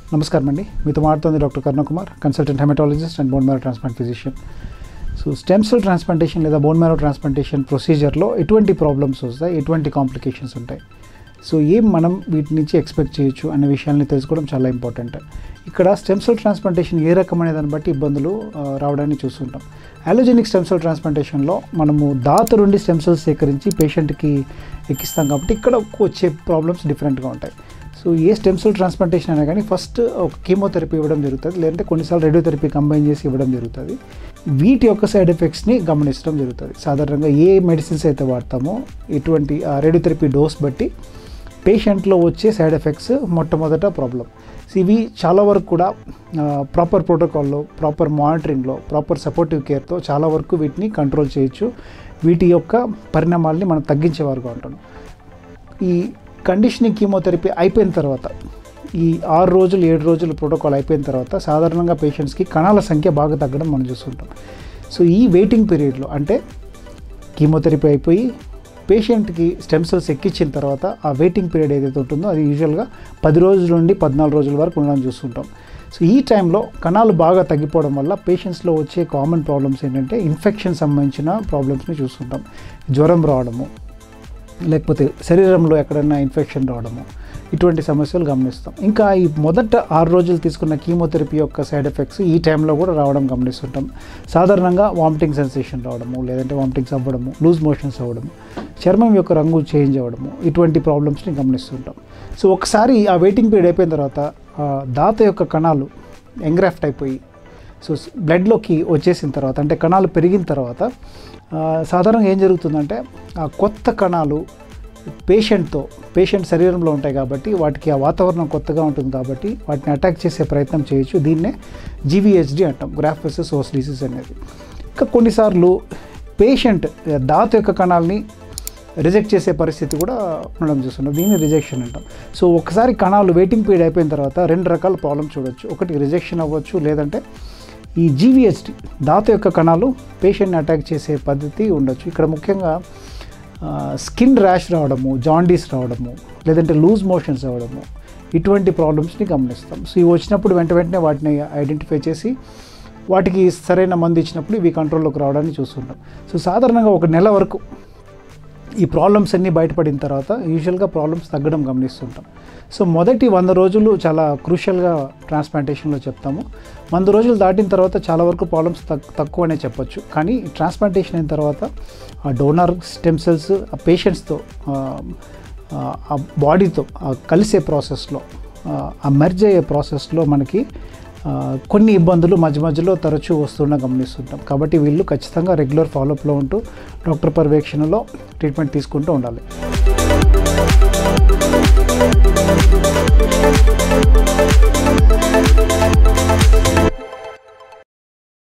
నమస్కారం అండి మీతో మాట్లాడుతుంది doctor Karunakumar consultant haematologist and bone marrow transplant physician so stem cell transplantation లేదా బోన్ మ్యారో ట్రాన్స్ప్లాంటేషన్ ప్రొసీజర్లో ఎటువంటి ప్రాబ్లమ్స్ వస్తాయి ఎటువంటి కాంప్లికేషన్స్ ఉంటాయి సో ఏం మనం వీటి నుంచి ఎక్స్పెక్ట్ చేయొచ్చు అనే విషయాల్ని తెలుసుకోవడం చాలా ఇంపార్టెంట్ ఇక్కడ స్టెమ్ సెల్ ట్రాన్స్ప్లాంటేషన్ ఏ రకమైన దాన్ని బట్టి ఇబ్బందులు ఆ, రావడాన్ని చూస్తుంటాం అలోజెనిక్ స్టెమ్ సెల్ ట్రాన్స్ప్లాంటేషన్లో మనము దాత నుండి స్టెమ్ సెల్స్ సేకరించి పేషెంట్కి ఎక్కిస్తాం కాబట్టి ఇక్కడ వచ్చే ప్రాబ్లమ్స్ డిఫరెంట్గా ఉంటాయి సో ఏ స్టెమ్ సెల్ ట్రాన్స్ప్లాంటేషన్ అయినా కానీ ఫస్ట్ ఒక కీమోథెరపీ ఇవ్వడం జరుగుతుంది లేదంటే కొన్నిసార్లు రేడియోథెరపీ కంబైన్ చేసి ఇవ్వడం జరుగుతుంది వీటి యొక్క సైడ్ ఎఫెక్ట్స్ని గమనించడం జరుగుతుంది సాధారణంగా ఏ మెడిసిన్స్ అయితే వాడతామో ఇటువంటి రేడియోథెరపీ డోస్ బట్టి పేషెంట్లో వచ్చే సైడ్ ఎఫెక్ట్స్ మొట్టమొదట ప్రాబ్లం సో ఇవి చాలా వరకు కూడా ప్రాపర్ ప్రోటోకాల్లో ప్రాపర్ మానిటరింగ్లో ప్రాపర్ సపోర్టివ్ కేర్తో చాలా వరకు వీటిని కంట్రోల్ చేయొచ్చు వీటి యొక్క పరిణామాల్ని మనం తగ్గించేవారుగా ఉంటాం ఈ కండిషనింగ్ కీమోథెరపీ అయిపోయిన తర్వాత ఈ ఆరు రోజులు ఏడు రోజులు ప్రోటోకాల్ అయిపోయిన తర్వాత సాధారణంగా పేషెంట్స్కి కణాల సంఖ్య బాగా తగ్గడం మనం చూస్తుంటాం సో ఈ వెయిటింగ్ పీరియడ్లో అంటే కీమోథెరపీ అయిపోయి పేషెంట్కి స్టెమ్ సెల్స్ ఎక్కించిన తర్వాత ఆ వెయిటింగ్ పీరియడ్ ఏదైతే ఉంటుందో అది యూజువల్గా పది రోజుల నుండి పద్నాలుగు రోజుల వరకు ఉండడం చూస్తుంటాం సో ఈ టైంలో కణాలు బాగా తగ్గిపోవడం వల్ల పేషెంట్స్లో వచ్చే కామన్ ప్రాబ్లమ్స్ ఏంటంటే ఇన్ఫెక్షన్ సంబంధించిన ప్రాబ్లమ్స్ని చూస్తుంటాం జ్వరం రావడము లేకపోతే శరీరంలో ఎక్కడైనా ఇన్ఫెక్షన్ రావడము ఇటువంటి సమస్యలు గమనిస్తాం ఇంకా ఈ మొదట ఆరు రోజులు తీసుకున్న కీమోథెరపీ యొక్క సైడ్ ఎఫెక్ట్స్ ఈ టైంలో కూడా రావడం గమనిస్తుంటాం సాధారణంగా వామిటింగ్ సెన్సేషన్ రావడము లేదంటే వామిటింగ్స్ అవ్వడము లూజ్ మోషన్స్ అవ్వడము చర్మం యొక్క రంగు చేంజ్ అవ్వడము ఇటువంటి ప్రాబ్లమ్స్ని గమనిస్తుంటాం సో ఒకసారి ఆ వెయిటింగ్ పీరియడ్ అయిపోయిన తర్వాత ఆ దాత యొక్క కణాలు ఎంగ్రాఫ్ట్ అయిపోయి సో బ్లడ్లోకి వచ్చేసిన తర్వాత అంటే కణాలు పెరిగిన తర్వాత ఆ, సాధారణంగా ఏం జరుగుతుందంటే ఆ కొత్త కణాలు పేషెంట్తో పేషెంట్ శరీరంలో ఉంటాయి కాబట్టి వాటికి ఆ వాతావరణం కొత్తగా ఉంటుంది కాబట్టి వాటిని అటాక్ చేసే ప్రయత్నం చేయొచ్చు దీన్నే జీవీహెచ్డి అంటాం గ్రాఫ్ వెసెస్ హోస్ డిసీజ్ అనేది ఇంకా కొన్నిసార్లు పేషెంట్ దాత యొక్క కణాలని రిజెక్ట్ చేసే పరిస్థితి కూడా ఉండడం చూస్తున్నాం దీన్ని రిజెక్షన్ అంటాం సో ఒకసారి కణాలు వెయిటింగ్ పీరియడ్ అయిపోయిన తర్వాత రెండు రకాల ప్రాబ్లమ్ చూడొచ్చు ఒకటి రిజెక్షన్ అవ్వచ్చు లేదంటే ఈ జీవీహెచ్డి దాత యొక్క కణాలు పేషెంట్ని అటాక్ చేసే పద్ధతి ఉండొచ్చు ఇక్కడ ముఖ్యంగా స్కిన్ ర్యాష్ రావడము జాండీస్ రావడము లేదంటే లూజ్ మోషన్స్ అవ్వడము ఇటువంటి ప్రాబ్లమ్స్ని గమనిస్తాం సో ఇవి వచ్చినప్పుడు వెంట వెంటనే వాటిని ఐడెంటిఫై చేసి వాటికి సరైన మందు ఇచ్చినప్పుడు ఇవి కంట్రోల్లోకి రావడాన్ని చూస్తుంటాం సో సాధారణంగా ఒక నెల వరకు ఈ ప్రాబ్లమ్స్ అన్నీ బయటపడిన తర్వాత యూజువల్గా ప్రాబ్లమ్స్ తగ్గడం గమనిస్తుంటాం సో మొదటి వంద రోజులు చాలా క్రూషియల్గా ట్రాన్స్ప్లాంటేషన్లో చెప్తాము వంద రోజులు దాటిన తర్వాత చాలా వరకు ప్రాబ్లమ్స్ తక్ తక్కువనే చెప్పొచ్చు కానీ ట్రాన్స్ప్లాంటేషన్ అయిన తర్వాత ఆ డోనర్ స్టెమ్ సెల్స్ ఆ పేషెంట్స్తో ఆ బాడీతో కలిసే ప్రాసెస్లో ఆ మెర్జ్ అయ్యే ప్రాసెస్లో మనకి ఆ, కొన్ని ఇబ్బందులు మధ్య మధ్యలో తరచూ వస్తున్న గమనిస్తుంటాం కాబట్టి వీళ్ళు ఖచ్చితంగా రెగ్యులర్ ఫాలోఅప్లో ఉంటూ డాక్టర్ పర్యవేక్షణలో ట్రీట్మెంట్ తీసుకుంటూ ఉండాలి